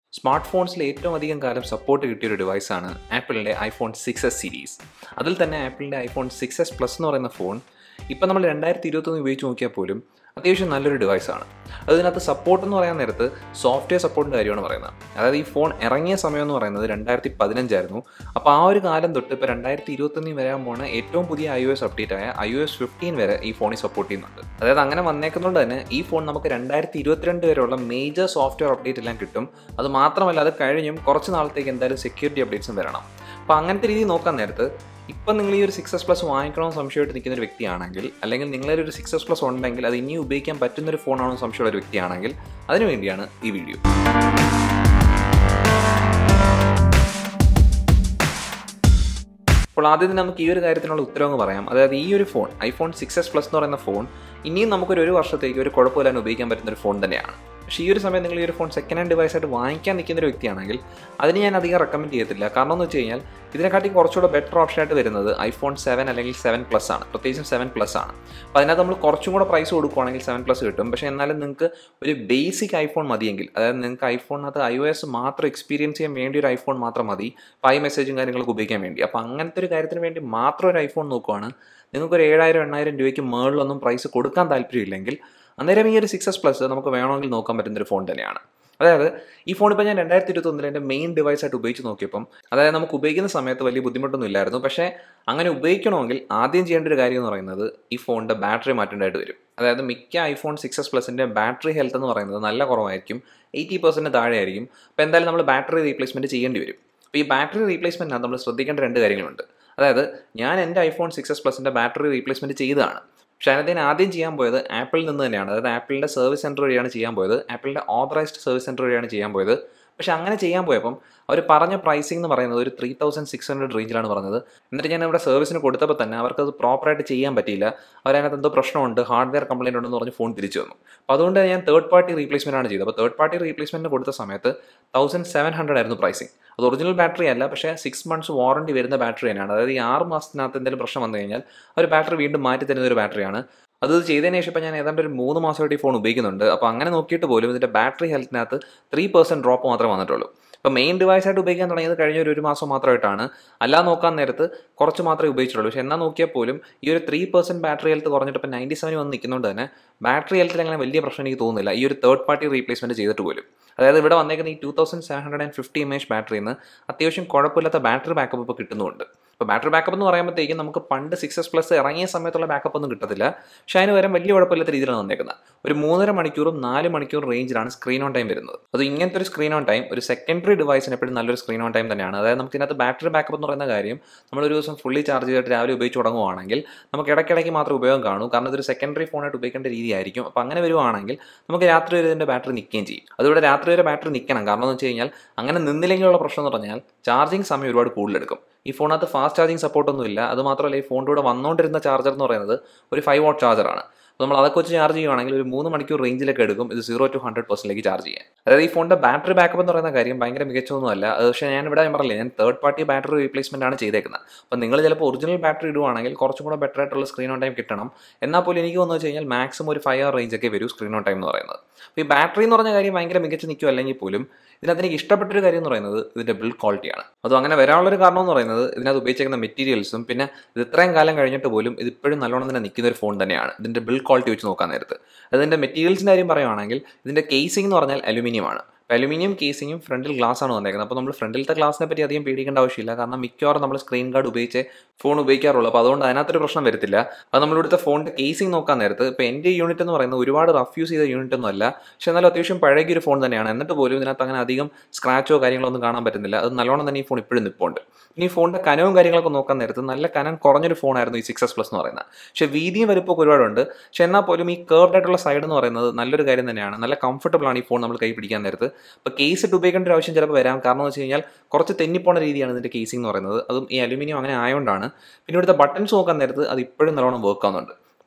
smart ഫോൺസിൽ ഏറ്റവും അധികം കാലം സപ്പോർട്ട് കിട്ടിയ ഒരു ഡിവൈസാണ് ആപ്പിളിൻ്റെ ഐഫോൺ സിക്സ് എസ് സീരീസ് അതിൽ തന്നെ ആപ്പിളിൻ്റെ ഐഫോൺ സിക്സ് എസ് പ്ലസ് എന്ന് പറയുന്ന ഫോൺ ഇപ്പം നമ്മൾ രണ്ടായിരത്തി ഇരുപത്തൊന്ന് ഉപയോഗിച്ച് നോക്കിയാൽ പോലും അത്യാവശ്യം നല്ലൊരു ഡിവൈസാണ് അതിനകത്ത് സപ്പോർട്ട് എന്ന് പറയാൻ നേരത്ത് സോഫ്റ്റ്വെയർ സപ്പോർട്ടിൻ്റെ കാര്യമാണ് പറയുന്നത് അതായത് ഈ ഫോൺ ഇറങ്ങിയ സമയം എന്ന് പറയുന്നത് രണ്ടായിരത്തി പതിനഞ്ചായിരുന്നു അപ്പോൾ ആ ഒരു കാലം തൊട്ട് ഇപ്പോൾ രണ്ടായിരത്തി ഇരുപത്തൊന്നിൽ വരാൻ പോണ ഏറ്റവും പുതിയ ഐ ഒ എസ് അപ്ഡേറ്റ് ആയ ഐ ഒ എസ് ഫിഫ്റ്റീൻ വരെ ഈ ഫോണിൽ സപ്പോർട്ട് ചെയ്യുന്നുണ്ട് അതായത് അങ്ങനെ വന്നേക്കുന്നതുകൊണ്ട് തന്നെ ഈ ഫോൺ നമുക്ക് രണ്ടായിരത്തി ഇരുപത്തിരണ്ട് വരെയുള്ള മേജർ സോഫ്റ്റ്വെയർ അപ്ഡേറ്റ് എല്ലാം കിട്ടും അത് മാത്രമല്ല അത് കഴിഞ്ഞും കുറച്ച് നാളത്തേക്ക് എന്തായാലും സെക്യൂരിറ്റി അപ്ഡേറ്റ്സും വരണം അപ്പോൾ അങ്ങനത്തെ രീതിയിൽ നോക്കാൻ നേരത്ത് ഇപ്പം നിങ്ങൾ ഈ ഒരു സിക്സ് എസ് പ്ലസ് വാങ്ങിക്കണമെന്ന് സംശയമായിട്ട് നിൽക്കുന്ന ഒരു വ്യക്തിയാണെങ്കിൽ അല്ലെങ്കിൽ നിങ്ങളൊരു ഒരു സിക്സ് എസ് പ്ലസ് ഉണ്ടെങ്കിൽ അത് ഇനിയും ഉപയോഗിക്കാൻ പറ്റുന്ന ഒരു ഫോണാണെന്ന് സംശയമുള്ള ഒരു വ്യക്തിയാണെങ്കിൽ അതിനു വേണ്ടിയാണ് ഈ വീഡിയോ അപ്പോൾ ആദ്യം തന്നെ നമുക്ക് ഈ ഒരു കാര്യത്തിനുള്ള ഉത്തരവെന്ന് പറയാം അതായത് ഈ ഒരു phone iPhone six S plus എന്ന് പറയുന്ന ഫോൺ ഇനിയും നമുക്കൊരു ഒരു വർഷത്തേക്ക് ഒരു കുഴപ്പമില്ലാതെ ഉപയോഗിക്കാൻ പറ്റുന്ന ഒരു ഫോൺ തന്നെയാണ് പക്ഷേ ഈ ഒരു സമയം നിങ്ങൾ ഈ ഒരു ഫോൺ സെക്കൻഡ് ഹാൻഡ് ഡിവൈസ് ആയിട്ട് വാങ്ങിക്കാൻ നിൽക്കുന്ന ഒരു വ്യക്തിയാണെങ്കിൽ അതിന് ഞാൻ അധികം റെക്കമെൻഡ് ചെയ്യത്തില്ല കാരണം എന്ന് വെച്ച് കഴിഞ്ഞാൽ ഇതിനെക്കാട്ടി കുറച്ചുകൂടെ ബെറ്റർ ഓപ്ഷൻ ആയിട്ട് വരുന്നത് ഐഫോൺ സെവൻ അല്ലെങ്കിൽ സെവൻ പ്ലസ് ആണ് പ്രത്യേകിച്ചും സെവൻ പ്ലസ് ആണ് അപ്പോൾ അതിനകത്ത് നമ്മൾ കുറച്ചും കൂടെ പ്രൈസ് കൊടുക്കുകയാണെങ്കിൽ സെവൻ പ്ലസ് കിട്ടും പക്ഷേ എന്നാലും നിങ്ങൾക്ക് ഒരു ബേസിക് ഐഫോൺ മതിയെങ്കിൽ അതായത് നിങ്ങൾക്ക് ഐഫോണിനകത്ത് ഐ ഒ എസ് മാത്രം എക്സ്പീരിയൻസ് ചെയ്യാൻ വേണ്ടി ഒരു ഐഫോൺ മാത്രം മതി പൈ മെസ്സേജും കാര്യങ്ങളൊക്കെ ഉപയോഗിക്കാൻ വേണ്ടി അപ്പോൾ അങ്ങനത്തെ ഒരു കാര്യത്തിന് വേണ്ടി മാത്രം ഒരു ഐഫോൺ നോക്കുവാണ് നിങ്ങൾക്കൊരു ഏഴായിരം എണ്ണായിരം രൂപയ്ക്ക് മുകളിലൊന്നും പ്രൈസ് കൊടുക്കാൻ താല്പര്യമില്ലെങ്കിൽ അന്നേരം ഈ ഒരു സിക്സ് എസ് പ്ലസ് നമുക്ക് വേണമെങ്കിൽ നോക്കാൻ പറ്റുന്ന ഒരു ഫോൺ തന്നെയാണ് അതായത് ഈ ഫോൺ ഇപ്പോൾ ഞാൻ രണ്ടായിരത്തി ഇരുപത്തൊന്നിൽ എൻ്റെ മെയിൻ ഡിവൈസായിട്ട് ഉപയോഗിച്ച് നോക്കിയപ്പം അതായത് നമുക്ക് ഉപയോഗിക്കുന്ന സമയത്ത് വലിയ ബുദ്ധിമുട്ടൊന്നും ഇല്ലായിരുന്നു പക്ഷേ അങ്ങനെ ഉപയോഗിക്കണമെങ്കിൽ ആദ്യം ചെയ്യേണ്ട ഒരു കാര്യം എന്ന് പറയുന്നത് ഈ ഫോണിൻ്റെ ബാറ്ററി മാറ്റേണ്ടതായിട്ട് വരും അതായത് മിക്ക ഐഫോൺ സിക്സ് എസ് പ്ലസിൻ്റെ ബാറ്ററി ഹെൽത്ത് എന്ന് പറയുന്നത് നല്ല കുറവായിരിക്കും എയ്റ്റി പെർസെൻറ്റ് താഴെ ആയിരിക്കും അപ്പോൾ എന്തായാലും നമ്മൾ ബാറ്ററി റീപ്ലേസ്മെൻറ്റ് ചെയ്യേണ്ടി വരും അപ്പോൾ ഈ ബാറ്ററി റീപ്ലേസ്മെൻറ്റിനകത്ത് നമ്മൾ ശ്രദ്ധിക്കേണ്ട രണ്ട് കാര്യങ്ങളുണ്ട് അതായത് ഞാൻ എൻ്റെ ഐഫോൺ സിക്സ് എസ് പ്ലസിൻ്റെ ബാറ്ററി റീപ്ലേസ്മെൻറ്റ് ചെയ്തതാണ് പക്ഷേ അതിന് ആദ്യം ചെയ്യാൻ പോയത് ആപ്പിളിൽ നിന്ന് തന്നെയാണ് അതായത് ആപ്പിളിൻ്റെ സർവീസ് സെൻറ്റർ വഴിയാണ് ചെയ്യാൻ പോയത് ആപ്പിളിൻ്റെ ഓതറൈസ്ഡ് സർവീസ് സെൻറ്റർ വഴിയാണ് ചെയ്യാൻ പോയത് പക്ഷേ അങ്ങനെ ചെയ്യാൻ പോയപ്പം അവർ പറഞ്ഞ പ്രൈസിംഗ് എന്ന് പറയുന്നത് ഒരു ത്രീ തൗസൻഡ് സിക്സ് ഹൺഡ്രഡ് റേഞ്ചിലാണ് പറഞ്ഞത് എന്നിട്ട് ഞാൻ ഇവിടെ സർവീസിന് കൊടുത്തപ്പോൾ തന്നെ അവർക്കത് പ്രോപ്പറായിട്ട് ചെയ്യാൻ പറ്റിയില്ല അവരതിനകത്ത് എന്തോ പ്രശ്നമുണ്ട് ഹാർഡ്വെയർ കംപ്ലൈൻറ്റ് ഉണ്ടെന്ന് പറഞ്ഞ് ഫോൺ തിരിച്ചു വന്നു അപ്പോൾ അതുകൊണ്ട് ഞാൻ തേർഡ് പാർട്ടി റീപ്ലേസ്മെൻ്റ് ആണ് ചെയ്തത് അപ്പോൾ തേർഡ് പാർട്ടി റീപ്ലേസ്മെൻറ്റ് കൊടുത്ത സമയത്ത് തൗസൻഡ് സെവൻ ഹൺഡ്രഡ് ആയിരുന്നു പ്രൈസിങ് അത് ഒറിജിനൽ ബാറ്ററി അല്ല പക്ഷേ സിക്സ് മന്ത്സ് വാറണ്ടി വരുന്ന ബാറ്ററി തന്നെയാണ് അതായത് ഈ ആറ് മാസത്തിനകത്ത് എന്തെങ്കിലും പ്രശ്നം വന്നു കഴിഞ്ഞാൽ ഒരു ബാറ്ററി വീണ്ടും മാറ്റി തരുന്ന ഒരു ബാറ്ററിയാണ് അത് ചെയ്തതിന് ശേഷം ഇപ്പോൾ ഞാൻ ഏതാണ്ട് ഒരു മൂന്ന് മാസമായിട്ട് ഈ ഫോൺ ഉപയോഗിക്കുന്നുണ്ട് അപ്പോൾ അങ്ങനെ നോക്കിയിട്ട് പോലും ഇതിൻ്റെ ബാറ്ററി ഹെൽത്തിനകത്ത് ത്രീ പെർസെൻറ്റ് ഡ്രോപ്പ് മാത്രമേ വന്നിട്ടുള്ളൂ ഇപ്പോൾ മെയിൻ ഡിവൈസായിട്ട് ഉപയോഗിക്കാൻ തുടങ്ങിയത് കഴിഞ്ഞ ഒരു ഒരു മാസം മാത്രമായിട്ടാണ് അല്ലാതെ നോക്കാൻ നേരത്ത് കുറച്ച് മാത്രമേ ഉപയോഗിച്ചിട്ടുള്ളൂ പക്ഷേ എന്നാൽ നോക്കിയാൽ പോലും ഈ ഒരു ത്രീ പെർസെൻറ്റ് ബാറ്ററി ഹെൽത്ത് കുറഞ്ഞിട്ട് ഇപ്പോൾ നയൻറ്റി സെവൻ വന്ന് നിൽക്കുന്നതുകൊണ്ട് തന്നെ ബാറ്ററി ഹെൽത്തിൽ അങ്ങനെ വലിയ പ്രശ്നം എനിക്ക് തോന്നുന്നില്ല ഈ ഒരു തേർഡ് പാർട്ടി റീപ്ലേസ്മെൻറ്റ് ചെയ്തിട്ട് പോലും അതായത് ഇവിടെ വന്നേക്കുന്ന ഈ two thousand seven hundred and fifty M H ബാറ്ററിയിൽ നിന്ന് അത്യാവശ്യം കുഴപ്പമില്ലാത്ത ബാറ്ററി ബാക്കപ്പ് ഇപ്പോൾ കിട്ടുന്നുണ്ട് ഇപ്പോൾ ബാറ്ററി ബാക്കപ്പ് എന്ന് പറയുമ്പോഴത്തേക്കും നമുക്ക് പണ്ട് സിക്സ് എസ് പ്ലസ് ഇറങ്ങിയ സമയത്തുള്ള ബാക്കപ്പ് ഒന്നും കിട്ടത്തില്ല പക്ഷേ അതിന് വരെ വലിയ കുഴപ്പമില്ലാത്ത രീതിയിലാണ് വന്നേക്കുന്നത് ഒരു മൂന്നര മണിക്കൂറും നാല് മണിക്കൂർ റേഞ്ചിലാണ് സ്ക്രീൻ ഓൺ ടൈം വരുന്നത് അത് ഇങ്ങനത്തെ ഒരു സ്ക്രീൻ ഓൺ ടൈം ഒരു സെക്കൻഡറി ഡിവൈസിന് എപ്പോഴും നല്ലൊരു സ്ക്രീൻ ഓൺ ടൈം തന്നെയാണ് അതായത് നമുക്ക് ഇതിനകത്ത് ബാറ്ററി ബാക്കപ്പ് എന്ന് പറയുന്ന കാര്യം നമ്മളൊരു ദിവസം ഫുള്ളി ചാർജ് ചെയ്തിട്ട് രാവിലെ ഉപയോഗിച്ച് തുടങ്ങുവാണെങ്കിൽ നമുക്ക് ഇടയ്ക്കിടയ്ക്ക് മാത്രം ഉപയോഗം കാണൂ കാരണം ഇതൊരു സെക്കൻഡറി ഫോണായിട്ട് ഉപയോഗിക്കേണ്ട രീതിയായിരിക്കും അപ്പോൾ അങ്ങനെ വരുവാണെങ്കിൽ നമുക്ക് രാത്രി വരെ ഇതിൻ്റെ ബാറ്ററി നിൽക്കുകയും ചെയ്യും അതുകൊണ്ട് രാത്രി വരെ ബാറ്ററി നിൽക്കണം കാരണം എന്ന് വെച്ച് കഴിഞ്ഞാൽ അങ്ങനെ നിന്നില്ലെങ്കിലുള്ള പ്രശ്നം എന്ന് പറഞ്ഞാൽ ചാർജിങ് സമയം ഒരുപാട് കൂടുതലെടുക്കും ഈ ഫോണിനകത്ത് ഫാസ്റ്റ് ചാർജിങ് സപ്പോർട്ടൊന്നും ഇല്ല അത് മാത്രമല്ല ഈ ഫോണിൻ്റെ കൂടെ വന്നുകൊണ്ടിരുന്ന ചാർജർ എന്ന് പറയുന്നത് ഒരു ഫൈവ് വാട്ട് ചാർജറാണ് അപ്പോൾ നമ്മൾ അതൊക്കെ വെച്ച് ചാർജ് ചെയ്യുവാണെങ്കിൽ ഒരു മൂന്ന് മണിക്കൂർ റേഞ്ചിലൊക്കെ എടുക്കും ഇത് സീറോ ടു ഹൺഡ്രഡ് പെർസെൻറ്റിലേക്ക് ചാർജ് ചെയ്യാൻ അതായത് ഈ ഫോണിൻ്റെ ബാറ്ററി ബാക്കപ്പ് എന്ന് പറയുന്ന കാര്യം ഭയങ്കര മികച്ചൊന്നുമല്ല അത് പക്ഷേ ഞാൻ ഇവിടെ ഞാൻ പറഞ്ഞില്ലേ ഞാൻ തേർഡ് പാർട്ടി ബാറ്ററി റീപ്ലേസ്മെൻ്റ് ആണ് ചെയ്തേക്കുന്നത് അപ്പോൾ നിങ്ങൾ ചിലപ്പോൾ ഒറിജിനൽ ബാറ്ററി ഇടുവാണെങ്കിൽ കുറച്ചും കൂടെ ബെറ്റർ ആയിട്ടുള്ള സ്ക്രീൻ ഓൺ ടൈം കിട്ടണം എന്നാൽ പോലും എനിക്ക് തോന്നുന്നു വെച്ച് കഴിഞ്ഞാൽ മാക്സിമം ഒരു ഫൈവ് അവർ റേഞ്ച് ഒക്കെ വരും സ്ക്രീൻ ഓൺ ടൈം എന്ന് പറയുന്നത് അപ്പോൾ ഈ ബാറ്ററി എന്ന് പറഞ്ഞ കാര്യം ഭയങ്കര മികച്ച് നിൽക്കും അല്ലെങ്കിൽ പോലും ഇതിനകത്ത് എനിക്ക് ഇഷ്ടപ്പെട്ടൊരു കാര്യം എന്ന് പറയുന്നത് ഇതിൻ്റെ ബിൽഡ് ക്വാളിറ്റിയാണ് അതും അങ്ങനെ വരാനുള്ളൊരു കാരണം എന്ന് പറയുന്നത് ഇതിനകത്ത് ഉപയോഗിച്ചേക്കുന്ന മെറ്റീരിയൽസും പിന്നെ ഇത് ഇത്രയും കാലം കഴിഞ്ഞിട്ട് പോലും ഇത് ഇപ്പോഴും നല്ലോണം തന്നെ നിൽക്കുന്ന ഒരു ഫോൺ തന്നെയാണ് ഇതിൻ്റെ ബിൽഡ് ക്വാളിറ്റി വെച്ച് നോക്കാൻ നേരത്ത് അതിൻ്റെ മെറ്റീരിയൽസിൻ്റെ കാര്യം പറയുവാണെങ്കിൽ ഇതിൻ്റെ കേസിംഗ് എന്ന് പറഞ്ഞാൽ അലുമിനിയമാണ് അലുമിനിയം കേസിങ്ങും ഫ്രണ്ടിൽ ഗ്ലാസ് ആണ് വന്നേക്കുന്നത് അപ്പോൾ നമ്മൾ ഫ്രണ്ടിലത്തെ ഗ്ലാസിനെ പറ്റി അധികം പേടിക്കേണ്ട ആവശ്യമില്ല കാരണം മിക്കവാറും നമ്മൾ സ്ക്രീൻ ഗാർഡ് ഉപയോഗിച്ച് ഫോൺ ഉപയോഗിക്കാറുള്ളൂ അപ്പോൾ അതുകൊണ്ട് അതിനകത്തൊരു പ്രശ്നം വരത്തില്ല അത് നമ്മളിവിടുത്തെ ഫോണിൻ്റെ കേസിംഗ് നോക്കാൻ നേരത്ത് ഇപ്പോൾ എൻ്റെ യൂണിറ്റ് എന്ന് പറയുന്നത് ഒരുപാട് റഫ് യൂസ് ചെയ്ത യൂണിറ്റ് ഒന്നും അല്ല പക്ഷേ എന്നാലും അത്യാവശ്യം പഴകിയൊരു ഫോൺ തന്നെയാണ് എന്നിട്ട് പോലും ഇതിനകത്ത് അങ്ങനെ അധികം സ്ക്രാച്ചോ കാര്യങ്ങളോ ഒന്നും കാണാൻ പറ്റുന്നില്ല അത് നല്ലോണം തന്നെ ഈ ഫോൺ ഇപ്പോഴും നിൽപ്പുണ്ട് ഇനി ഈ ഫോണിൻ്റെ കനവും കാര്യങ്ങളൊക്കെ നോക്കാൻ നേരത്ത് നല്ല കനം കുറഞ്ഞൊരു ഫോണായിരുന്നു ഈ സിക്സ് എസ് പ്ലസ് എന്ന് പറയുന്നത് പക്ഷേ വീതിയും വലുപ്പമൊക്കെ ഒരുപാടുണ്ട് പക്ഷേ എന്നാൽ പോലും ഈ കേർഡ് ആയിട്ടുള്ള സൈഡ് എന്ന് പറയുന്നത് നല്ലൊരു കാര്യം തന്നെയാണ് നല്ല കംഫർട്ടബിൾ ആണ് ഈ ഫോൺ നമ്മൾ കൈ പിടിക്കാൻ നേരത്ത് അപ്പോൾ കേസ് ഇട്ട് ഉപയോഗിക്കേണ്ട ഒരു ആവശ്യം ചിലപ്പോൾ വരാം കാരണം എന്ന് വെച്ച് കഴിഞ്ഞാൽ കുറച്ച് തെന്നിപ്പോണ രീതിയാണ് ഇതിൻ്റെ കേസിംഗ് എന്ന് പറയുന്നത് അതും ഈ അലുമിനിയം അങ്ങനെ ആയതുകൊണ്ടാണ് പിന്നെ ഇവിടുത്തെ ബട്ടൺസ് നോക്കാൻ നേരത്ത് അത് ഇപ്പോഴും നല്ലോണം വർക്ക് ആവുന്നുണ്ട്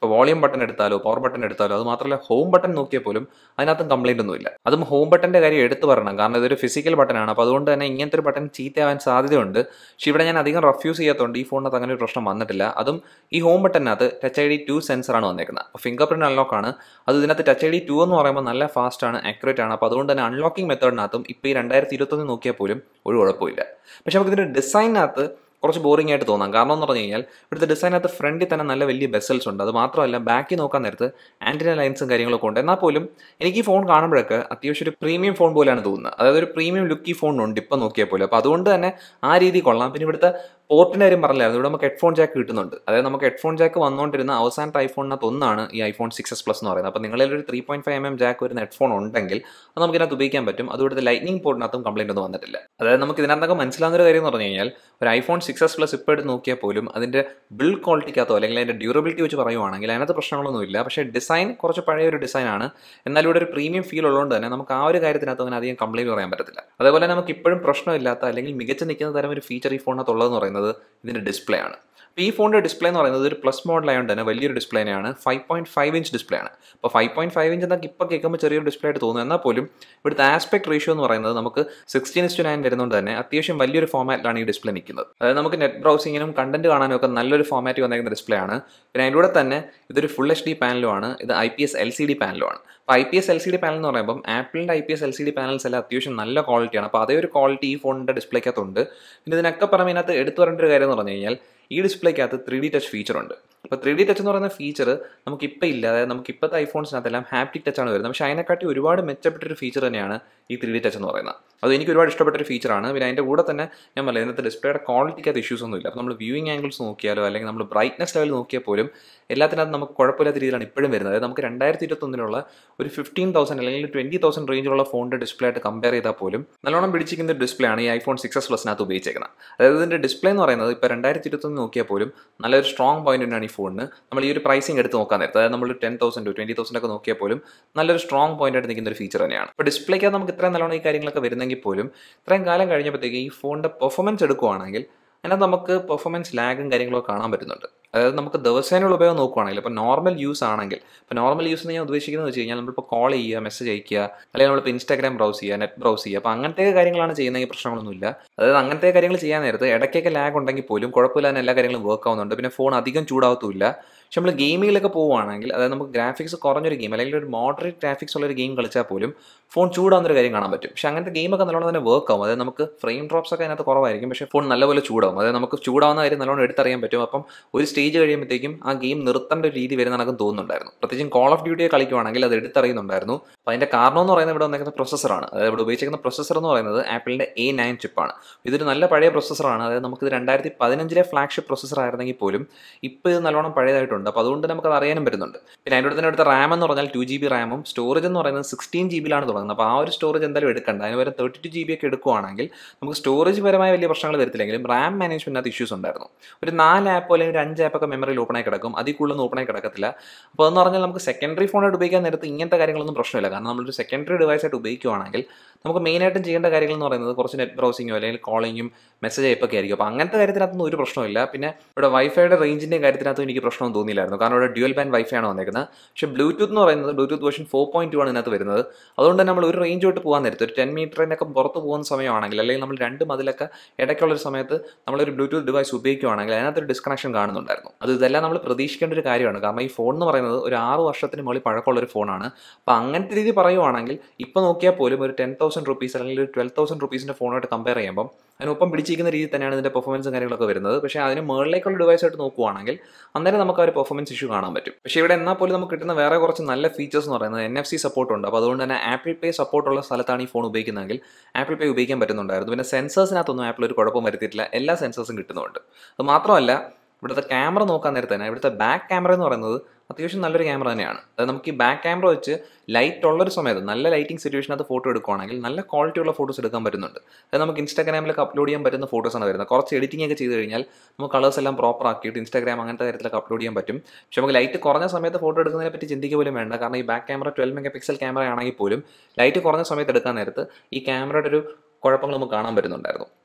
ഇപ്പോൾ വോളിയം ബട്ടൺ എടുത്താലോ പവർ ബട്ടൺ എടുത്താലോ അത് മാത്രമല്ല ഹോം ബട്ടൺ നോക്കിയാൽ പോലും അതിനകത്തും കംപ്ലൈൻ്റ് ഒന്നുമില്ല അതും ഹോം ബട്ടൻ്റെ കാര്യം എടുത്തു പറയണം കാരണം ഇതൊരു ഫിസിക്കൽ ബട്ടനാണ് അപ്പോൾ അതുകൊണ്ട് തന്നെ ഇങ്ങനത്തെ ഒരു ബട്ടൺ ചീത്തയാവാൻ സാധ്യതയുണ്ട് പക്ഷേ ഇവിടെ ഞാൻ അധികം റഫ്യൂസ് ചെയ്യാത്തതുകൊണ്ട് ഈ ഫോണിനകത്ത് അങ്ങനെ ഒരു പ്രശ്നം വന്നിട്ടില്ല അതും ഈ ഹോം ബട്ടനകത്ത് ടച്ച് ഐ ഡി ടു സെൻസറാണ് വന്നേക്കുന്നത് അപ്പോൾ ഫിംഗർ പ്രിൻറ്റ് അൺലോക്ക് ആണ് അത് ഇതിനകത്ത് ടച്ച് ഐ ഡി ടു എന്ന് പറയുമ്പോൾ നല്ല ഫാസ്റ്റ് ആണ് ആക്യുറേറ്റ് ആണ് അപ്പോൾ അതുകൊണ്ട് തന്നെ അൺലോക്കിംഗ് മെത്തേഡിനകത്തും ഇപ്പോൾ ഈ രണ്ടായിരത്തി ഇരുപത്തൊന്ന് നോക്കിയാൽ പോലും ഒരു കുഴപ്പമില്ല പക്ഷേ നമുക്ക് ഇതിൻ്റെ ഡിസൈനകത്ത് കുറച്ച് ബോറിംഗ് ആയിട്ട് തോന്നാം കാരണം എന്ന് പറഞ്ഞു കഴിഞ്ഞാൽ ഇവിടുത്തെ ഡിസൈനകത്ത് ഫ്രണ്ടിൽ തന്നെ നല്ല വലിയ ബെസൽസ് ഉണ്ട് അത് മാത്രമല്ല ബാക്കിൽ നോക്കാൻ നേരത്ത് ആൻറ്റിന ലൈൻസും കാര്യങ്ങളൊക്കെ ഉണ്ട് എന്നാൽ പോലും എനിക്ക് ഈ ഫോൺ കാണുമ്പോഴൊക്കെ അത്യാവശ്യം ഒരു പ്രീമിയം ഫോൺ പോലെയാണ് തോന്നുന്നത് അതായത് ഒരു പ്രീമിയം ലുക്ക് ഈ ഫോണിനുണ്ട് ഇപ്പം നോക്കിയാൽ പോലും അപ്പോൾ അതുകൊണ്ട് തന്നെ ആ രീതി കൊള്ളാം പിന്നെ ഇവിടുത്തെ പോർട്ടിൻ്റെ കാര്യം പറഞ്ഞില്ലായിരുന്നു ഇവിടെ നമുക്ക് ഹെഡ്ഫോൺ ജാക്ക് കിട്ടുന്നുണ്ട് അതായത് നമുക്ക് ഹെഡ്ഫോൺ ജാക്ക് വന്നുകൊണ്ടിരുന്ന അവസാനത്തെ ഐഫോണിനകത്ത് ഒന്നാണ് ഈ ഐഫോൺ സിക്സ് എസ് പ്ലസ് എന്ന് പറയുന്നത് അപ്പോൾ നിങ്ങളിൽ ഒരു three point five M M jack വരുന്ന ഹെഡ്ഫോൺ ഉണ്ടെങ്കിൽ അത് നമുക്ക് ഇതിനകത്ത് ഉപയോഗിക്കാൻ പറ്റും അതുകൊണ്ട് ലൈറ്റിംഗ് പോർട്ടിനകത്തും കംപ്ലൈൻറ്റ് ഒന്നും വന്നിട്ടില്ല അതായത് നമുക്ക് ഇതിനകത്തൊക്കെ മനസ്സിലാവുന്ന ഒരു കാര്യം എന്ന് പറഞ്ഞു കഴിഞ്ഞാൽ ഒരു ഐഫോൺ സിക്സ് എസ് പ്ലസ് ഇപ്പോൾ എടുത്ത് നോക്കിയാൽ പോലും അതിൻ്റെ ബിൽഡ് ക്വാളിറ്റിക്കകത്തോ അല്ലെങ്കിൽ അതിൻ്റെ ഡ്യൂറബിലിറ്റി വെച്ച് പറയുവാണെങ്കിൽ അതിനകത്ത് പ്രശ്നങ്ങളൊന്നുമില്ല പക്ഷേ ഡിസൈൻ കുറച്ച് പഴയ ഒരു ഡിസൈനാണ് എന്നാൽ ഇവിടെ ഒരു പ്രീമിയം ഫീൽ ഉള്ളതുകൊണ്ട് തന്നെ നമുക്ക് ആ ഒരു കാര്യത്തിനകത്ത് അങ്ങനെ അധികം കംപ്ലൈൻറ്റ് പറയാൻ പറ്റത്തില്ല അതേപോലെ നമുക്ക് ഇപ്പോഴും പ്രശ്നമില്ലാത്ത അല്ലെങ്കിൽ മികച്ച നിൽക്കുന്ന തരം ഒരു ഫീച്ചർ ഈ ഫോണിനകത്ത് ഉള്ളതെന്ന് പറയുന്നത് ഇതിൻ്റെ ഡിസ്പ്ലേ ആണ് അപ്പോൾ ഈ ഫോണിൻ്റെ ഡിസ്പ്ലേ എന്ന് പറയുന്നത് ഒരു പ്ലസ് മോഡൽ ആയതുകൊണ്ട് തന്നെ വലിയൊരു ഡിസ്പ്ലേ തന്നെയാണ് five point five inch display ആണ് അപ്പോൾ ഫൈവ് പോയിന്റ് ഫൈവ് ഇഞ്ച് എന്നൊക്കെ ഇപ്പോൾ കേൾക്കുമ്പോൾ ചെറിയൊരു ഡിസ്പ്ലേ ആയിട്ട് തോന്നുന്നു എന്നാൽ പോലും ഇവിടുത്തെ ആസ്പെക്ട് റേഷ്യോ എന്ന് പറയുന്നത് നമുക്ക് സിക്സ്റ്റീൻ ഇസ്റ്റു നയൻ വരുന്നതുകൊണ്ട് തന്നെ അത്യാവശ്യം വലിയൊരു ഫോമാറ്റിലാണ് ഈ ഡിസ്പ്ലേ നിൽക്കുന്നത് അതായത് നമുക്ക് നെറ്റ് ബ്രൗസിങ്ങിനും കണ്ടന്റ് കാണാനും ഒക്കെ നല്ലൊരു ഫോമാറ്റ് വന്നേക്കുന്ന ഡിസ്പ്ലേ ആണ് പിന്നെ അതിൻ്റെ കൂടെ തന്നെ ഇതൊരു ഫുൾ എച്ച് ഡി പാനലുമാണ് ഇത് I P S L C D പാനലുമാണ് അപ്പോൾ I P S L C D panel എന്ന് പറയുമ്പോൾ ആപ്പിളിൻ്റെ I P S L C D panels എല്ലാം അത്യാവശ്യം നല്ല ക്വാളിറ്റിയാണ് അപ്പോൾ അതേ ഒരു ക്വാളിറ്റി ഈ ഫോണിൻ്റെ ഡിസ്പ്ലേക്കകത്തുണ്ട് പിന്നെ ഇതിനൊക്കെ പുറമെ ഇതിനകത്ത് എടുത്തു പറയേണ്ട ഒരു കാര്യം എന്ന് പറഞ്ഞു കഴിഞ്ഞാൽ ഈ ഡിസ്പ്ലേക്കകത്ത് ത്രീ ഡി ടച്ച് ഫീച്ചർ ഉണ്ട് അപ്പോൾ ത്രീ ഡി ടച്ച് എന്ന് പറയുന്ന ഫീച്ചർ നമുക്ക് ഇപ്പോൾ ഇല്ല അതായത് നമുക്ക് ഇപ്പോഴത്തെ ഐഫോൺസിനകത്തെല്ലാം ഹാപ്റ്റിക് ടച്ച് ആണ് വരുന്നത് പക്ഷേ അതിനെക്കാട്ടി ഒരുപാട് മെച്ചപ്പെട്ടൊരു ഫീച്ചർ തന്നെയാണ് ഈ ത്രീ ഡി ടച്ച് എന്ന് പറയുന്നത് അത് എനിക്ക് ഒരുപാട് ഇഷ്ടപ്പെട്ടൊരു ഫീച്ചറാണ് പിന്നെ അതിൻ്റെ കൂടെ തന്നെ ഞാൻ പറയാം ഇന്നത്തെ ഡിസ്പ്ലേയുടെ ക്വാളിറ്റിക്കകത്ത് ഇഷ്യൂസ് ഒന്നും ഇല്ല അപ്പോൾ നമ്മൾ വ്യൂയിങ് ആംഗിൾസ് നോക്കിയാലോ അല്ലെങ്കിൽ നമ്മൾ ബ്രൈറ്റ്നസ് ലെവൽ നോക്കിയാൽ പോലും എല്ലാത്തിനകത്ത് നമുക്ക് കുഴപ്പമില്ലാത്ത രീതിയിലാണ് ഇപ്പോഴും വരുന്നത് അതായത് നമുക്ക് രണ്ടായിരത്തി ഇരുപത്തൊന്നിലുള്ള ഒരു ഫിഫ്റ്റീൻ തൗസൻഡ് അല്ലെങ്കിൽ ട്വൻറ്റി തൗസൻഡ് റേഞ്ചിലുള്ള ഫോണിൻ്റെ ഡിസ്പ്ലേ ആയിട്ട് കമ്പയർ ചെയ്താൽ പോലും നല്ലോണം പിടിച്ചിരിക്കുന്ന ഡിസ്പ്ലേ ആണ് ഈ ഐഫോൺ സിക്സ് എസ് പ്ലസിനകത്ത് ഉപയോഗിച്ചേക്കുന്നത് അതായത് ഇതിൻ്റെ ഡിസ്പ്ലേ എന്ന് പറയുന്നത് ഇപ്പോൾ രണ്ടായിരത്തി ഇരുപത്തൊന്ന് നോക്കിയാൽ പോലും നല്ലൊരു സ്ട്രോങ് പോയിന്റ് തന്നെയാണ് ഈ ഫോണിന് നമ്മൾ ഈ ഒരു പ്രൈസിങ് എടുത്ത് നോക്കാൻ നേരത്തെ അതായത് നമ്മൾ ടെൻ തൗസൻഡ് ട്വൻറ്റി തൗസൻഡ് ഒക്കെ നോക്കിയാൽ പോലും നല്ലൊരു സ്ട്രോങ് പോയിന്റ് ആയിട്ട് നിൽക്കുന്ന ഒരു ഫീച്ചർ തന്നെയാണ് ഇപ്പോൾ ഡിസ്പ്ലേക്ക് നമുക്ക് ഇത്രയും നല്ലോണം ഈ കാര്യങ്ങളൊക്കെ വരുന്നെങ്കിൽ പോലും ഇത്രയും കാലം കഴിഞ്ഞപ്പോഴത്തേക്ക് ഈ ഫോണിൻ്റെ പെർഫോമൻസ് എടുക്കുവാണെങ്കിൽ അതിനകത്ത് നമുക്ക് പെർഫോമൻസ് ലാഗും കാര്യങ്ങളൊക്കെ കാണാൻ പറ്റുന്നുണ്ട് അതായത് നമുക്ക് ദിവസേനയുള്ള ഉപയോഗം നോക്കുവാണെങ്കിൽ ഇപ്പോൾ നോർമൽ യൂസ് ആണെങ്കിൽ ഇപ്പോൾ നോർമൽ യൂസ് എന്ന് ഞാൻ ഉദ്ദേശിക്കുന്നത് വെച്ച് കഴിഞ്ഞാൽ നമ്മളിപ്പോൾ കോൾ ചെയ്യുക മെസ്സേജ് അയക്കുക അല്ലെങ്കിൽ നമ്മളിപ്പോൾ ഇൻസ്റ്റാഗ്രാം ബ്രൗസ് ചെയ്യുക നെറ്റ് ബ്രൗസ് ചെയ്യുക അപ്പോൾ അങ്ങനത്തെ കാര്യങ്ങളാണ് ചെയ്യുന്നതെങ്കിൽ പ്രശ്നങ്ങളൊന്നുമില്ല അതായത് അങ്ങനത്തെ കാര്യങ്ങൾ ചെയ്യാൻ നേരത്ത് ഇടയ്ക്കൊക്കെ ലാഗ് ഉണ്ടെങ്കിൽ പോലും കുഴപ്പമില്ലാതെ എല്ലാ കാര്യങ്ങളും വർക്ക് ആവുന്നുണ്ട് പിന്നെ ഫോൺ അധികം ചൂടാവത്തുമില്ല പക്ഷെ നമ്മൾ ഗെയിമിങ്ങിലൊക്കെ പോവുകയാണെങ്കിൽ അതായത് നമുക്ക് ഗ്രാഫിക്സ് കുറഞ്ഞൊരു ഗെയിം അല്ലെങ്കിൽ ഒരു മോഡറേറ്റ് ഗ്രാഫിക്സ് ഉള്ള ഒരു ഗെയിം കളിച്ചാൽ പോലും ഫോൺ ചൂടാവുന്നൊരു കാര്യം കാണാൻ പറ്റും പക്ഷെ അങ്ങനത്തെ ഗെയിമൊക്കെ നല്ലോണം തന്നെ വർക്ക് ആവും അതായത് നമുക്ക് ഫ്രെയിം ഡ്രോപ്സ് ഒക്കെ അതിനകത്ത് കുറവായിരിക്കും പക്ഷേ ഫോൺ നല്ലപോലെ ചൂടാവും അതായത് നമുക്ക് ചൂടാവുന്ന കാര്യം നല്ലോണം എടുത്തറിയാൻ പറ്റും അപ്പം ഒരു സ്റ്റേജ് കഴിയുമ്പോഴത്തേക്കും ആ ഗെയിം നിർത്തേണ്ട ഒരു രീതി വരുന്ന കണക്കും തോന്നുന്നുണ്ടായിരുന്നു പ്രത്യേകിച്ചും കോൾ ഓഫ് ഡ്യൂട്ടിയെ കളിക്കുവാണെങ്കിൽ അത് എടുത്തറിയുന്നുണ്ടായിരുന്നു അപ്പോൾ അതിൻ്റെ കാരണം എന്ന് പറയുന്നത് ഇവിടെ വന്നേക്കുന്ന പ്രൊസസ്സറാണ് അതായത് ഇവിടെ ഉപയോഗിച്ചിരിക്കുന്ന പ്രൊസസ്സർ എന്ന് പറയുന്നത് ആപ്പിളിൻ്റെ എ നയൻ ചിപ്പാണ് ഇതൊരു നല്ല പഴയ പ്രൊസസ്സറാണ് അതായത് നമുക്കിത് രണ്ടായിരത്തി പതിനഞ്ചിലെ ഫ്ലാഗ്ഷിപ്പ് പ്രൊസസ്സർ ആയിരുന്നെങ്കിൽ പോലും ഇപ്പോൾ ഇത് നല്ലോണം പഴയതായിട്ടുണ്ട് അപ്പോൾ അതുകൊണ്ട് നമുക്കത് അറിയാനും പറ്റുന്നുണ്ട് പിന്നെ അതിൻ്റെ തന്നെ എടുത്ത റാം എന്ന് പറഞ്ഞാൽ ടു ജി ബി റാമും സ്റ്റോറേജ് എന്ന് പറയുന്നത് സിക്സ്റ്റീൻ ജി ബിയിലാണ് തുടങ്ങുന്നത് അപ്പോൾ ആ ഒരു സ്റ്റോറേജ് എന്തായാലും എടുക്കണ്ട അതിന് വരെ തേർട്ടി ടു ജി ബി ഒക്കെ എടുക്കുവാണെങ്കിൽ നമുക്ക് സ്റ്റോറേജ് പരമായ വലിയ പ്രശ്നങ്ങൾ വരത്തില്ലെങ്കിലും റാം മാനേജ്മെൻറ്റിനകത്ത് ഇഷ്യൂസ് ഉണ്ടായിരുന്നു ഒരു നാല് ആപ്പോ അല്ലെങ്കിൽ ഒരു അഞ്ച് ആപ്പൊക്കെ മെമ്മറിയിൽ ഓപ്പണായി കിടക്കും അതിൽ കൂടുതൽ ഓപ്പണായി കിടക്കത്തില്ല അപ്പോൾ എന്ന് പറഞ്ഞാൽ നമുക്ക് സെക്കൻഡറി ഫോണായിട്ട് ഉപയോഗിക്കാൻ നേരത്ത് ഇങ്ങനത്തെ കാര്യങ്ങളൊന്നും പ്രശ്നമില്ല കാരണം നമ്മളൊരു സെക്കൻഡറി ഡിവൈസ് ആയിട്ട് ഉപയോഗിക്കുവാണെങ്കിൽ നമുക്ക് മെയിനായിട്ടും ചെയ്യേണ്ട കാര്യങ്ങൾ എന്ന് പറയുന്നത് കുറച്ച് നെറ്റ് ബ്രൗസിങ്ങോ അല്ലെങ്കിൽ കോളിങ്ങും മെസ്സേജ് അയപ്പൊക്കെ ആയിരിക്കും അപ്പോൾ അങ്ങനത്തെ കാര്യത്തിനകത്തൊന്നും ഒരു പ്രശ്നമില്ല പിന്നെ ഇവിടെ വൈഫൈയുടെ റേഞ്ചിൻ്റെ കാര്യത്തിനകത്തും എനിക്ക് പ്രശ്നമൊന്നും തോന്നിയില്ലായിരുന്നു കാരണം ഇവിടെ ഡ്യുവൽ ബാൻഡ് വൈഫൈ ആണ് വന്നേക്കുന്നത് പക്ഷേ ബ്ലൂടൂത്ത് എന്ന് പറയുന്നത് Bluetooth version four point two ആണ് ഇതിനകത്ത് വരുന്നത് അതുകൊണ്ട് തന്നെ നമ്മൾ ഒരു റേഞ്ച് തൊട്ട് പോകാൻ നേരത്ത് ഒരു ടെൻ മീറ്ററിനൊക്കെ പുറത്ത് പോകുന്ന സമയമാണെങ്കിൽ അല്ലെങ്കിൽ നമ്മൾ രണ്ട് മതിലൊക്കെ ഇടയ്ക്കുള്ള ഒരു സമയത്ത് നമ്മളൊരു ബ്ലൂടൂത്ത് ഡിവൈസ് ഉപയോഗിക്കുവാണെങ്കിൽ അതിനകത്തൊരു ഡിസ്കണക്ഷൻ കാണുന്നുണ്ടായിരുന്നു അത് ഇതെല്ലാം നമ്മൾ പ്രതീക്ഷിക്കേണ്ട ഒരു കാര്യമാണ് കാരണം ഈ ഫോൺ എന്ന് പറയുന്നത് ഒരു ആറ് വർഷത്തിന് മുകളിൽ പഴക്കമുള്ള ഒരു ഫോണാണ് അപ്പോൾ അങ്ങനത്തെ രീതി പറയുവാണെങ്കിൽ ഇപ്പോൾ നോക്കിയാൽ പോലും ഒരു ടെൻ തൗസൻഡ് റുപ്പീസ് അല്ലെങ്കിൽ ഒരു ട്വൽവ് തൗസൻഡ് റുപ്പീസിൻ്റെ ഫോണായിട്ട് കമ്പയർ ചെയ്യുമ്പോൾ അതിനൊപ്പം പിടിച്ചിരിക്കുന്ന രീതി തന്നെയാണ് ഇതിൻ്റെ പെർഫോമൻസും കാര്യങ്ങളൊക്കെ വരുന്നത് പക്ഷേ അതിന് മുകളിലേക്കുള്ള ഡിവൈസ് ആയിട്ട് നോക്കുവാണെങ്കിൽ അന്നേരം നമുക്ക് ആ ഒരു പെർഫോമൻസ് ഇഷ്യൂ കാണാൻ പറ്റും പക്ഷേ ഇവിടെ എന്നാൽ പോലും നമുക്ക് കിട്ടുന്ന വേറെ കുറച്ച് നല്ല ഫീച്ചേഴ്സ് എന്ന് പറയുന്നത് എൻ എഫ് സി സപ്പോർട്ട് ഉണ്ട് അപ്പോൾ അതുകൊണ്ട് തന്നെ ആപ്പിൾ പേ സപ്പോർട്ടുള്ള സ്ഥലത്താണ് ഈ ഫോൺ ഉപയോഗിക്കുന്നതെങ്കിൽ ആപ്പിൾ പേ ഉപയോഗിക്കാൻ പറ്റുന്നുണ്ടായിരുന്നു പിന്നെ സെൻസേഴ്സിനകത്തൊന്നും ആപ്പിൾ ഒരു കുഴപ്പം വരുത്തിയിട്ടില്ല എല്ലാ സെൻസേഴ്സും കിട്ടുന്നുണ്ട് അത് മാത്രമല്ല ഇവിടുത്തെ ക്യാമറ നോക്കാൻ നേരത്തെ തന്നെ ഇവിടുത്തെ ബാക്ക് ക്യാമറ എന്ന് പറയുന്നത് അത്യാവശ്യം നല്ലൊരു ക്യാമറ തന്നെയാണ് അതായത് നമുക്ക് ഈ ബാക്ക് ക്യാമറ വെച്ച് ലൈറ്റ് ഉള്ളൊരു സമയത്ത് നല്ല ലൈറ്റിംഗ് സിറ്റുവേഷനകത്ത് ഫോട്ടോ എടുക്കുവാണെങ്കിൽ നല്ല ക്വാളിറ്റി ഉള്ള ഫോട്ടോസ് എടുക്കാൻ പറ്റുന്നുണ്ട് അത് നമുക്ക് ഇൻസ്റ്റാഗ്രാമിലൊക്കെ അപ്ലോഡ് ചെയ്യാൻ പറ്റുന്ന ഫോട്ടോസാണ് വരുന്നത് കുറച്ച് എഡിറ്റിംഗ് ഒക്കെ ചെയ്ത് കഴിഞ്ഞാൽ നമുക്ക് കളേഴ്സ് എല്ലാം പ്രോപ്പർ ആക്കിയിട്ട് ഇൻസ്റ്റാഗ്രാം അങ്ങനത്തെ കാര്യത്തിലൊക്കെ അപ്ലോഡ് ചെയ്യാൻ പറ്റും പക്ഷെ നമുക്ക് ലൈറ്റ് കുറഞ്ഞ സമയത്ത് ഫോട്ടോ എടുക്കുന്നതിനെ പറ്റി ചിന്തിക്കുക പോലും വേണ്ട കാരണം ഈ back camera twelve mega pixel camera ആണെങ്കിൽ പോലും ലൈറ്റ് കുറഞ്ഞ സമയത്ത് എടുക്കാൻ നേരത്ത് ഈ ക്യാമറയുടെ ഒരു കുഴപ്പങ്ങൾ നമുക്ക് കാണാൻ പറ്റുന്നുണ്ടായിരുന്നു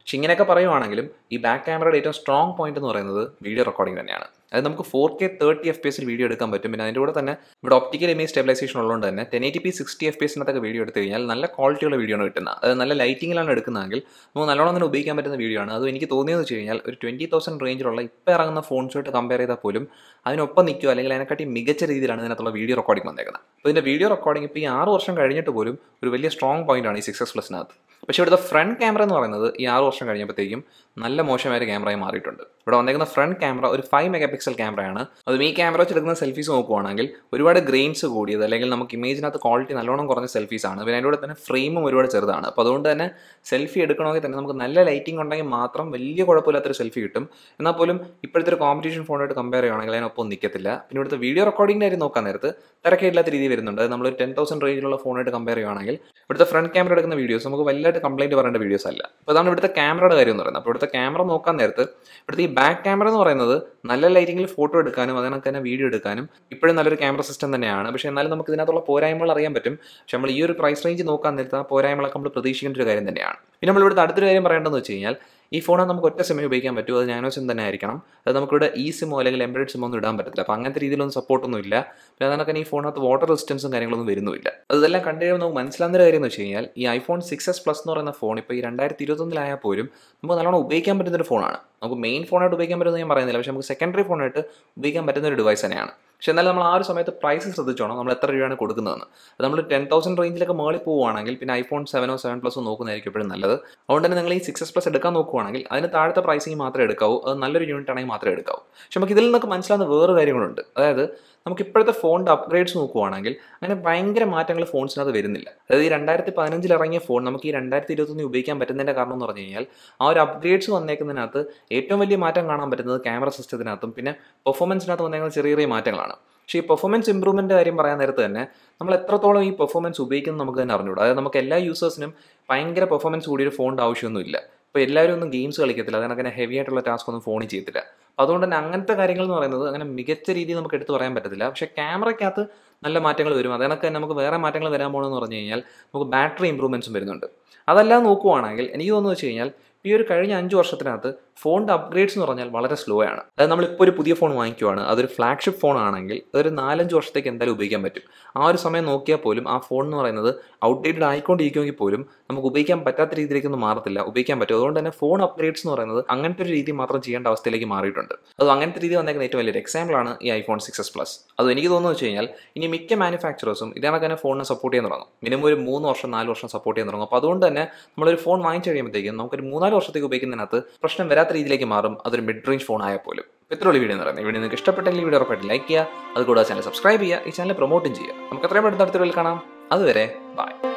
പക്ഷെ ഇങ്ങനെയൊക്കെ പറയുവാണെങ്കിലും ഈ ബാക്ക് ക്യാമറയുടെ ഏറ്റവും സ്ട്രോങ് പോയിന്റ് എന്ന് പറയുന്നത് വീഡിയോ റെക്കോർഡിംഗ് തന്നെയാണ് അത് നമുക്ക് four K thirty F P എസിൽ വീഡിയോ എടുക്കാൻ പറ്റും പിന്നെ അതിൻ്റെ കൂടെ തന്നെ ഇവിടെ ഒപ്റ്റിക്കൽ ഇമേജ് സ്റ്റെബിലൈസേഷൻ ഉള്ളതുകൊണ്ട് തന്നെ ten eighty P sixty F P എസിനകത്തൊക്കെ വീഡിയോ എടുത്തു കഴിഞ്ഞാൽ നല്ല ക്വാളിറ്റിയുള്ള വീഡിയോ ആണ് കിട്ടുന്നത് അത് നല്ല ലൈറ്റിങ്ങിലാണ് എടുക്കുന്നതെങ്കിൽ നമുക്ക് നല്ലോണം തന്നെ ഉപയോഗിക്കാൻ പറ്റുന്ന വീഡിയോ ആണ് അത് എനിക്ക് തോന്നിയെന്ന് വെച്ച് കഴിഞ്ഞാൽ ഒരു ട്വൻറ്റി തൗസൻഡ് റേഞ്ചിലുള്ള ഇപ്പോൾ ഇറങ്ങുന്ന ഫോൺസുമായിട്ട് കമ്പയർ ചെയ്താൽ പോലും അതിനൊപ്പം നിൽക്കുക അല്ലെങ്കിൽ അതിനെക്കാട്ടി മികച്ച രീതിയിലാണ് ഇതിനകത്തുള്ള വീഡിയോ റെക്കോർഡിംഗ് വന്നേക്കുന്നത് അപ്പോൾ ഇതിൻ്റെ വീഡിയോ റെക്കോർഡിംഗ് ഇപ്പോൾ ഈ ആറ് വർഷം കഴിഞ്ഞിട്ട് പോലും ഒരു വലിയ സ്ട്രോങ് പോയിന്റ് ആണ് ഈ സിക്സ് എസ് പ്ലസിനകത്ത് പക്ഷേ ഇവിടുത്തെ ഫ്രണ്ട് ക്യാമറ എന്ന് പറയുന്നത് ഈ ആറ് വർഷം കഴിഞ്ഞപ്പോഴത്തേക്കും നല്ല മോശമായ ഒരു ക്യാമറയായി മാറിയിട്ടുണ്ട് ഇവിടെ വന്നേക്കുന്ന ഫ്രണ്ട് ക്യാമറ ഒരു ഫൈവ് മെഗാ പിക്സൽ ക്യാമറയാണ് അതും ഈ ക്യാമറ വെച്ച് എടുക്കുന്ന സെൽഫീസ് നോക്കുവാണെങ്കിൽ ഒരുപാട് ഗ്രെയിൻസ് കൂടിയത് അല്ലെങ്കിൽ നമുക്ക് ഇമേജിനകത്ത് ക്വാളിറ്റി നല്ലോണം കുറഞ്ഞ സെൽഫീസ് ആണ് പിന്നെ അതിൻ്റെ കൂടെ തന്നെ ഫ്രെയിമും ഒരുപാട് ചെറുതാണ് അപ്പോൾ അതുകൊണ്ട് തന്നെ സെൽഫി എടുക്കണമെങ്കിൽ തന്നെ നമുക്ക് നല്ല ലൈറ്റിംഗ് ഉണ്ടെങ്കിൽ മാത്രം വലിയ കുഴപ്പമില്ലാത്തൊരു സെൽഫി കിട്ടും എന്നാൽ പോലും ഇപ്പോഴത്തെ ഒരു കോമ്പറ്റീഷൻ ഫോണായിട്ട് കമ്പയർ ചെയ്യുകയാണെങ്കിൽ അതിനൊപ്പം നിൽക്കത്തില്ല പിന്നെ ഇവിടുത്തെ വീഡിയോ റെക്കോർഡിംഗിൻ്റെ കാര്യം നോക്കാൻ നേരത്ത് തിരക്കില്ലാത്ത രീതി വരുന്നുണ്ട് അത് നമ്മൾ ടെൻ തൗസൻഡ് റേഞ്ചിലുള്ള ഫോണായിട്ട് കമ്പയർ ചെയ്യുകയാണെങ്കിൽ ഇവിടുത്തെ ഫ്രണ്ട് ക്യാമറ എടുക്കുന്ന വീഡിയോസ് നമുക്ക് വലുതായിട്ട് കംപ്ലൈൻറ്റ് പറയേണ്ട വീഡിയോസ് അല്ല അപ്പോൾ അതാണ് ഇവിടുത്തെ ക്യാമറയുടെ കാര്യം എന്ന് പറയുന്നത് അപ്പോൾ ഇവിടുത്തെ ക്യാമറ നോക്കാൻ നേരത്ത് ഇവിടുത്തെ ഈ ബാക്ക് ക്യാമറ എന്ന് പറയുന്നത് നല്ല ലൈറ്റിങ്ങിൽ ഫോട്ടോ എടുക്കാനും അതിനൊക്കെ തന്നെ വീഡിയോ എടുക്കാനും ഇപ്പോഴും നല്ലൊരു ക്യാമറ സിസ്റ്റം തന്നെയാണ് പക്ഷേ എന്നാലും നമുക്ക് ഇതിനകത്തുള്ള പോരായ്മകൾ അറിയാൻ പറ്റും പക്ഷെ നമ്മൾ ഈ ഒരു പ്രൈസ് റേഞ്ച് നോക്കാൻ നേരത്ത് ആ പോരായ്മകളൊക്കെ നമ്മൾ പ്രതീക്ഷിക്കേണ്ട ഒരു കാര്യം തന്നെയാണ് പിന്നെ നമ്മൾ ഇവിടുത്തെ അടുത്തൊരു കാര്യം പറയേണ്ടതെന്ന് വെച്ച് കഴിഞ്ഞാൽ ഈ ഫോൺ നമുക്ക് ഒറ്റ സിമ്മേ ഉപയോഗിക്കാൻ പറ്റും അത് നാനോ സിം തന്നെ ആയിരിക്കണം അത് നമുക്കിവിടെ ഈ സിമോ അല്ലെങ്കിൽ എംബ്രോയിഡ് സിമോ ഒന്നും ഇടാൻ പറ്റില്ല അപ്പോൾ അങ്ങനത്തെ രീതിയിലൊന്നും സപ്പോർട്ടൊന്നും ഇല്ല പിന്നെ അതിനൊക്കെ ഈ ഫോണിനകത്ത് വാട്ടർ റെസിസ്റ്റൻസും കാര്യങ്ങളൊന്നും വരുന്നുമില്ല അതെല്ലാം കണ്ടു കഴിയുമ്പോൾ നമുക്ക് മനസ്സിലാവുന്ന കാര്യം എന്ന് വെച്ച് കഴിഞ്ഞാൽ ഈ ഐഫോൺ സിക്സ് എസ് പ്ലസ് എന്ന് പറയുന്ന ഫോൺ ഇപ്പോൾ ഈ രണ്ടായിരത്തി ഇരുപത്തൊന്നിലായാൽ പോലും നമുക്ക് നല്ലോണം ഉപയോഗിക്കാൻ പറ്റുന്ന ഒരു ഫോണാണ് നമുക്ക് മെയിൻ ഫോണായിട്ട് ഉപയോഗിക്കാൻ പറ്റുമെന്ന് ഞാൻ പറയുന്നില്ല പക്ഷേ നമുക്ക് സെക്കൻഡറി ഫോണായിട്ട് ഉപയോഗിക്കാൻ പറ്റുന്ന ഒരു ഡിവൈസ് തന്നെയാണ് പക്ഷേ എന്നാലും നമ്മൾ ആ ഒരു സമയത്ത് പ്രൈസ് ശ്രദ്ധിച്ചോണം നമ്മൾ എത്ര രൂപയാണ് കൊടുക്കുന്നതെന്ന് അത് നമ്മൾ ടെൻ തൗസൻഡ് റേഞ്ചിലൊക്കെ മേളിൽ പോവുകയാണെങ്കിൽ പിന്നെ ഐഫോൺ സെവനോ സെവൻ പ്ലസോ നോക്കുന്നതായിരിക്കും എപ്പോഴും നല്ലത് അതുകൊണ്ട് തന്നെ നിങ്ങൾ ഈ സിക്സ് എസ് പ്ലസ് എടുക്കാൻ നോക്കുവാണെങ്കിൽ അതിന് താഴത്തെ പ്രൈസിങ് മാത്രമേ എടുക്കാവൂ അത് നല്ലൊരു യൂണിറ്റ് ആണെങ്കിൽ മാത്രമേ എടുക്കാവൂ പക്ഷേ നമുക്ക് ഇതിൽ നിന്നൊക്കെ മനസ്സിലാവുന്ന വേറെ കാര്യങ്ങളുണ്ട് അതായത് നമുക്ക് ഇപ്പോഴത്തെ ഫോണിൻ്റെ അപ്ഗ്രേഡ്സ് നോക്കുവാണെങ്കിൽ അങ്ങനെ ഭയങ്കര മാറ്റങ്ങൾ ഫോൺസിനകത്ത് വരുന്നില്ല അതായത് ഈ രണ്ടായിരത്തി പതിനഞ്ചിൽ ഇറങ്ങിയ ഫോൺ നമുക്ക് ഈ രണ്ടായിരത്തി ഇരുപത്തൊന്ന് ഉപയോഗിക്കാൻ പറ്റുന്നതിൻ്റെ കാരണം എന്ന് പറഞ്ഞു കഴിഞ്ഞാൽ ആ ഒരു അപ്ഗ്രേഡ്സ് വന്നേക്കുന്നതിനകത്ത് ഏറ്റവും വലിയ മാറ്റം കാണാൻ പറ്റുന്നത് ക്യാമറ സിസ്റ്റത്തിനകത്തും പിന്നെ പെർഫോമൻസിനകത്ത് വന്നേക്കുന്ന ചെറിയ ചെറിയ മാറ്റങ്ങളാണ് പക്ഷേ ഈ പെർഫോമൻസ് ഇമ്പ്രൂവ്മെൻ്റ് കാര്യം പറയാൻ നേരത്ത് തന്നെ നമ്മൾ എത്രത്തോളം ഈ പെർഫോമൻസ് ഉപയോഗിക്കുന്നത് നമുക്ക് തന്നെ അറിഞ്ഞൂടാ അതായത് നമുക്ക് എല്ലാ യൂസേഴ്സിനും ഭയങ്കര പെർഫോമൻസ് കൂടിയൊരു ഫോണിൻ്റെ ആവശ്യമൊന്നുമില്ല ഇപ്പോൾ എല്ലാവരും ഒന്നും ഗെയിംസ് കളിക്കത്തില്ല അതിനങ്ങനെ ഹെവി ആയിട്ടുള്ള ടാസ്ക് ഒന്നും ഫോണിൽ ചെയ്യത്തില്ല അപ്പോൾ അതുകൊണ്ട് തന്നെ അങ്ങനത്തെ കാര്യങ്ങൾ എന്ന് പറയുന്നത് അങ്ങനെ മികച്ച രീതിയിൽ നമുക്ക് എടുത്ത് പറയാൻ പറ്റത്തില്ല പക്ഷേ ക്യാമറയ്ക്കകത്ത് നല്ല മാറ്റങ്ങൾ വരും അതിനൊക്കെ തന്നെ നമുക്ക് വേറെ മാറ്റങ്ങൾ വരാൻ പോകണമെന്ന് പറഞ്ഞു കഴിഞ്ഞാൽ നമുക്ക് ബാറ്ററി ഇമ്പ്രൂവ്മെൻറ്റ്സും വരുന്നുണ്ട് അതെല്ലാം നോക്കുവാണെങ്കിൽ എനിക്ക് തോന്നുന്നു വെച്ച് കഴിഞ്ഞാൽ ഈ ഒരു കഴിഞ്ഞ അഞ്ച് വർഷത്തിനകത്ത് ഫോണിൻ്റെ അപ്ഗ്രേഡ്സ് എന്ന് പറഞ്ഞാൽ വളരെ സ്ലോ ആണ് അതായത് നമ്മളിപ്പോൾ ഒരു പുതിയ ഫോൺ വാങ്ങിക്കുവാണ് അതൊരു ഫ്ലാഗ്ഷിപ്പ് ഫോൺ ആണെങ്കിൽ അതൊരു നാലഞ്ച് വർഷത്തേക്ക് എന്തായാലും ഉപയോഗിക്കാൻ പറ്റും ആ ഒരു സമയം നോക്കിയാൽ പോലും ആ ഫോൺ എന്ന് പറയുന്നത് ഔട്ട്ഡേറ്റഡ് ആയിക്കൊണ്ടിരിക്കുമെങ്കിൽ പോലും നമുക്ക് ഉപയോഗിക്കാൻ പറ്റാത്ത രീതിയിലേക്കൊന്നും മാറത്തില്ല ഉപയോഗിക്കാൻ പറ്റും അതുകൊണ്ട് തന്നെ ഫോൺ അപ്ഗ്രേഡ്സ് എന്ന് പറയുന്നത് അങ്ങനത്തെ ഒരു രീതി മാത്രം ചെയ്യേണ്ട അവസ്ഥയിലേക്ക് മാറിയിട്ടുണ്ട് അത് അങ്ങനത്തെ രീതി വന്നേക്കുന്ന ഏറ്റവും വലിയൊരു എക്സാമ്പിളാണ് ഈ ഐഫോൺ സിക്സ് എസ് പ്ലസ് അത് എനിക്ക് തോന്നുന്നു വെച്ച് കഴിഞ്ഞാൽ ഇനി മിക്ക മാനുഫാക്ചറേഴ്സും ഇതേണക്ക് തന്നെ ഫോണിനെ സപ്പോർട്ട് ചെയ്യാൻ തുടങ്ങും മിനിമം ഒരു മൂന്ന് വർഷം നാല് വർഷം സപ്പോർട്ട് ചെയ്യാൻ തുടങ്ങും അപ്പോൾ അതുകൊണ്ട് തന്നെ നമ്മളൊരു ഫോൺ വാങ്ങിച്ചു കഴിയുമ്പോഴത്തേക്കും നമുക്കൊരു മൂന്നാല് വർഷത്തേക്ക് ഉപയോഗിക്കുന്നതിനകത്ത് പ്രശ്നം വരാത്ത രീതിയിലേക്ക് മാറും അതൊരു മിഡ് റേഞ്ച് ഫോൺ ആയാൽ പോലും ഇത്രയുള്ള വീഡിയോ എന്ന് പറയുന്നത് വീഡിയോ നിങ്ങൾക്ക് ഇഷ്ടപ്പെട്ടെങ്കിൽ വീഡിയോ ഉറപ്പായിട്ട് ലൈക്ക് ചെയ്യുക അതുകൂടാതെ ചാനൽ സബ്സ്ക്രൈബ് ചെയ്യുക ഈ ചാനൽ പ്രൊമോട്ടും ചെയ്യുക നമുക്ക് എത്രയും പെട്ടെന്ന് അടുത്ത വീഡിയോയിൽ കാണാം അതുവരെ ബൈ